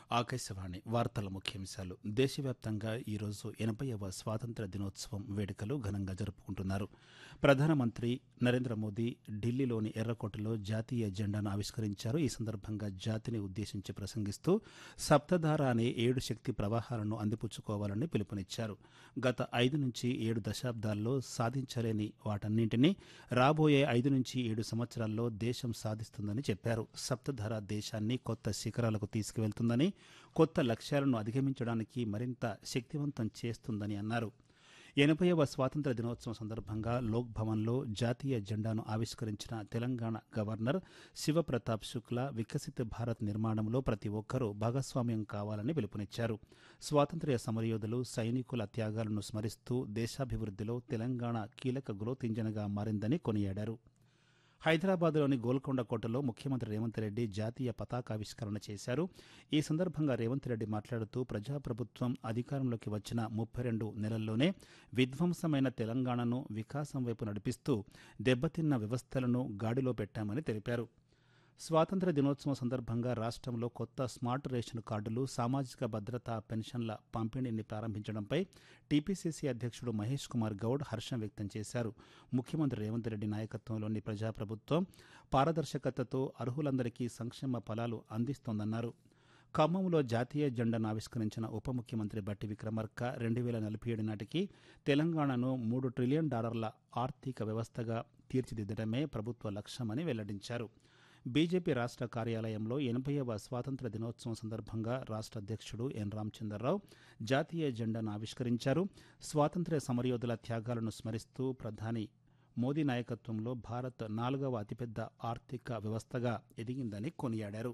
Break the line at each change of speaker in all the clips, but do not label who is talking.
ఆకాశవాణి వార్తల ముఖ్యాంశాలు దేశవ్యాప్తంగా ఈరోజు ఎనభైవ స్వాతంత్ర దినోత్సవం వేడుకలు ఘనంగా జరుపుకుంటున్నారు ప్రధానమంత్రి నరేంద్ర మోదీ ఢిల్లీలోని ఎర్రకోటలో జాతీయ జెండాను ఆవిష్కరించారు ఈ సందర్భంగా జాతిని ఉద్దేశించి ప్రసంగిస్తూ సప్తధార అనే ఏడు శక్తి ప్రవాహాలను అందిపుచ్చుకోవాలని పిలుపునిచ్చారు గత ఐదు నుంచి ఏడు దశాబ్దాల్లో సాధించలేని వాటన్నింటినీ రాబోయే ఐదు నుంచి ఏడు సంవత్సరాల్లో దేశం సాధిస్తుందని చెప్పారు సప్తధార దేశాన్ని కొత్త శిఖరాలకు తీసుకువెళ్తుందని కొత్త లక్ష్యాలను అధిగమించడానికి మరింత శక్తివంతం చేస్తుందని అన్నారు ఎనభైవ స్వాతంత్ర దినోత్సవం సందర్భంగా లోక్ భవన్లో జాతీయ జెండాను ఆవిష్కరించిన తెలంగాణ గవర్నర్ శివప్రతాప్ శుక్లా వికసిత భారత్ నిర్మాణంలో ప్రతి ఒక్కరూ భాగస్వామ్యం కావాలని పిలుపునిచ్చారు స్వాతంత్ర్య సమరయోధులు సైనికుల త్యాగాలను స్మరిస్తూ దేశాభివృద్ధిలో తెలంగాణ కీలక గ్రోత్ ఇంజన్గా మారిందని కొనియాడారు హైదరాబాద్లోని గోల్కొండ కోటలో ముఖ్యమంత్రి రేవంత్ రెడ్డి జాతీయ పతాకావిష్కరణ చేశారు ఈ సందర్భంగా రేవంత్ రెడ్డి మాట్లాడుతూ ప్రజాప్రభుత్వం అధికారంలోకి వచ్చిన ముప్పై రెండు నెలల్లోనే విధ్వంసమైన తెలంగాణను వికాసం వైపు నడిపిస్తూ దెబ్బతిన్న వ్యవస్థలను గాడిలో పెట్టామని తెలిపారు స్వాతంత్ర దినోత్సవం సందర్భంగా రాష్ట్రంలో కొత్త స్మార్ట్ రేషన్ కార్డులు సామాజిక భద్రతా పెన్షన్ల పంపిణీని ప్రారంభించడంపై టీపీసీసీ అధ్యక్షుడు మహేష్ కుమార్ గౌడ్ హర్షం వ్యక్తం చేశారు ముఖ్యమంత్రి రేవంత్ రెడ్డి నాయకత్వంలోని ప్రజాప్రభుత్వం పారదర్శకతతో అర్హులందరికీ సంక్షేమ ఫలాలు అందిస్తోందన్నారు ఖమ్మంలో జాతీయ జెండాను ఆవిష్కరించిన ఉప ముఖ్యమంత్రి బట్టి విక్రమార్క రెండు వేల నలభై ఏడు నాటికి తెలంగాణను మూడు ట్రిలియన్ డాలర్ల ఆర్థిక వ్యవస్థగా తీర్చిదిద్దడమే ప్రభుత్వ లక్ష్యమని వెల్లడించారు బీజేపీ రాష్ట్ర కార్యాలయంలో ఎనభైవ స్వాతంత్ర దినోత్సవం సందర్భంగా రాష్ట్ర అధ్యక్షుడు ఎన్ రామచంద్రరావు జాతీయ జెండాను ఆవిష్కరించారు స్వాతంత్ర్య సమరయోధుల త్యాగాలను స్మరిస్తూ ప్రధాని మోదీ నాయకత్వంలో భారత్ నాలుగవ అతిపెద్ద ఆర్థిక వ్యవస్థగా ఎదిగిందని కొనియాడారు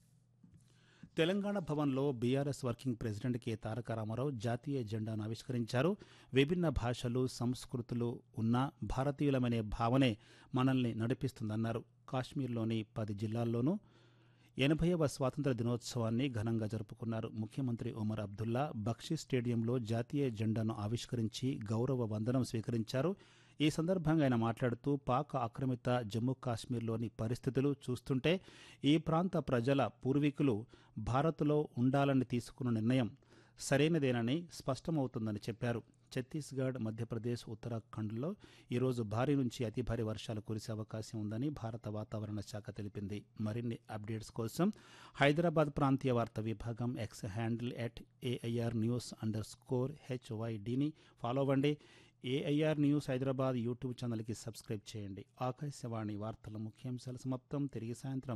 తెలంగాణ భవన్లో BRS working president K Taraka Rama Rao జాతీయ జెండాను ఆవిష్కరించారు విభిన్న భాషలు సంస్కృతులు ఉన్న భారతీయులమనే భావనే మనల్ని నడిపిస్తుందన్నారు కాశ్మీర్లోని పది జిల్లాల్లోనూ ఎనభైవ స్వాతంత్ర దినోత్సవాన్ని ఘనంగా జరుపుకున్నారు ముఖ్యమంత్రి ఒమర్ అబ్దుల్లా బక్షీ స్టేడియంలో జాతీయ జెండాను ఆవిష్కరించి గౌరవ వందనం స్వీకరించారు ఈ సందర్భంగా ఆయన మాట్లాడుతూ పాక్ ఆక్రమిత జమ్మూ కాశ్మీర్లోని పరిస్థితులు చూస్తుంటే ఈ ప్రాంత ప్రజల పూర్వీకులు భారత్లో ఉండాలని తీసుకున్న నిర్ణయం సరైనదేనని స్పష్టమవుతుందని చెప్పారు ఛత్తీస్గఢ్ మధ్యప్రదేశ్ ఉత్తరాఖండ్లో ఈరోజు భారీ నుంచి అతి భారీ వర్షాలు కురిసే అవకాశం ఉందని భారత వాతావరణ శాఖ తెలిపింది మరిన్ని అప్డేట్స్ కోసం హైదరాబాద్ ప్రాంతీయ వార్తా విభాగం X handle at AIR news under score హెచ్వైడిని ఫాలో అవ్వండి ఏఐఆర్ న్యూస్ హైదరాబాద్ యూట్యూబ్ ఛానల్కి సబ్స్క్రైబ్ చేయండి ఆకాశవాణి వార్తల ముఖ్యాంశాలు సమాప్తం తిరిగి సాయంత్రం